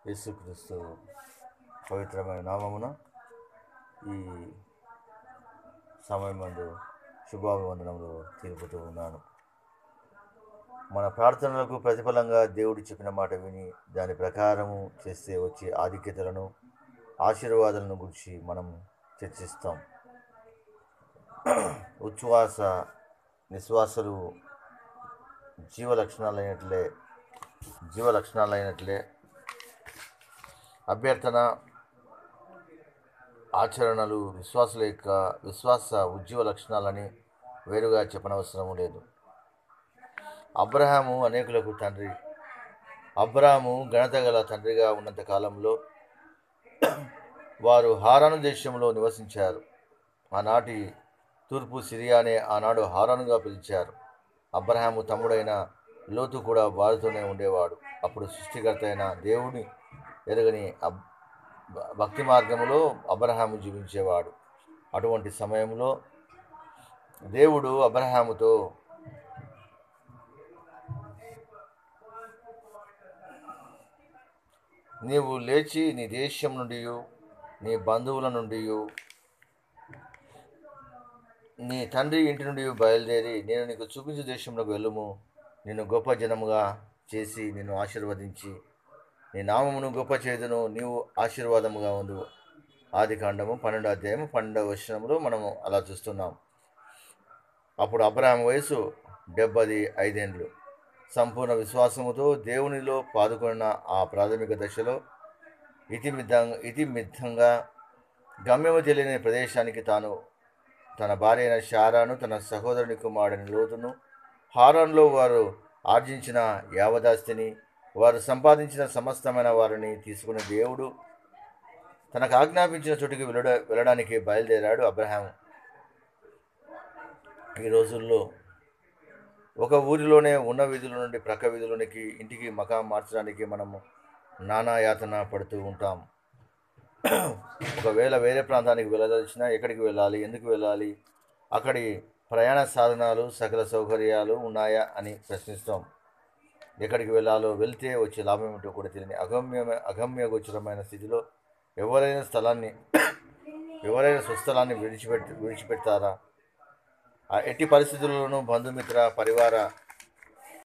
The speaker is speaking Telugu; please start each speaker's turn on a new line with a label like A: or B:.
A: యేసుక్రీస్తు పవిత్రమైన నామమున ఈ సమయమందు శుభాభివందనములు తెలుపుతూ ఉన్నాను మన ప్రార్థనలకు ప్రతిఫలంగా దేవుడు చెప్పిన మాట విని దాని ప్రకారము చేస్తే వచ్చే ఆధిక్యతలను ఆశీర్వాదాలను గురించి మనం చర్చిస్తాం ఉచ్ఛ్వాస నిశ్వాసలు జీవ లక్షణాలైనట్లే జీవ లక్షణాలైనట్లే అభ్యర్థన ఆచరణలు విశ్వాసుల యొక్క విశ్వాస ఉజ్జీవ లక్షణాలని వేరుగా చెప్పనవసరం లేదు అబ్రహాము అనేకులకు తండ్రి అబ్రాహాము ఘనత గల తండ్రిగా ఉన్నంత కాలంలో వారు హారాను దేశంలో నివసించారు ఆనాటి తూర్పు సిరియానే ఆనాడు హారానుగా పిలిచారు అబ్రహాము తమ్ముడైన లోతు కూడా వారితోనే ఉండేవాడు అప్పుడు సృష్టికర్త అయిన దేవుని ఎరగని అబ్ భ- భక్తి మార్గములో అబ్రహాము జీవించేవాడు అటువంటి సమయంలో దేవుడు అబ్రహాముతో నీవు లేచి నీ దేశం నుండి నీ బంధువుల నుండి నీ తండ్రి ఇంటి నుండి బయలుదేరి నేను నీకు చూపించే దేశంలోకి వెళ్ళుము నిన్ను గొప్ప జనముగా చేసి నిన్ను ఆశీర్వదించి నీ నామమును గొప్ప చేదును నీవు ఆశీర్వాదముగా ఉండు ఆది కాండము పన్నెండో అధ్యాయము పన్నెండవ వచనంలో మనము అలా చూస్తున్నాం అప్పుడు అబ్రహాం వయసు డెబ్బది ఐదేండ్లు సంపూర్ణ విశ్వాసముతో దేవునిలో పాదుకున్న ఆ ప్రాథమిక దశలో ఇతిమిద్దంగా ఇతిమిద్దంగా గమ్యము తెలియని ప్రదేశానికి తాను తన భార్య అయిన శారాను తన సహోదరుని కుమారుడిని లోతును హారాన్లో వారు ఆర్జించిన యావదాస్తిని వారు సంపాదించిన సమస్తమైన వారిని తీసుకుని దేవుడు తనకు ఆజ్ఞాపించిన చోటికి వెళ్ళడ వెళ్ళడానికి బయలుదేరాడు అబ్రహాం ఈ రోజుల్లో ఒక ఊరిలోనే ఉన్న వీధుల నుండి ప్రక్క వీధులలోనికి ఇంటికి మకాం మార్చడానికి మనము నానా యాతన పడుతూ ఉంటాం ఒకవేళ వేరే ప్రాంతానికి వెళ్ళదలిచినా ఎక్కడికి వెళ్ళాలి ఎందుకు వెళ్ళాలి అక్కడి ప్రయాణ సాధనాలు సకల సౌకర్యాలు ఉన్నాయా అని ప్రశ్నిస్తాం ఎక్కడికి వెళ్ళాలో వెళ్తే వచ్చే లాభం ఏమిటో కూడా తెలియని అగమ్య అగమ్య గోచరమైన స్థితిలో ఎవరైనా స్థలాన్ని ఎవరైనా స్వస్థలాన్ని విడిచిపెట్టి విడిచిపెడతారా ఆ ఎట్టి పరిస్థితుల్లోనూ బంధుమిత్ర పరివార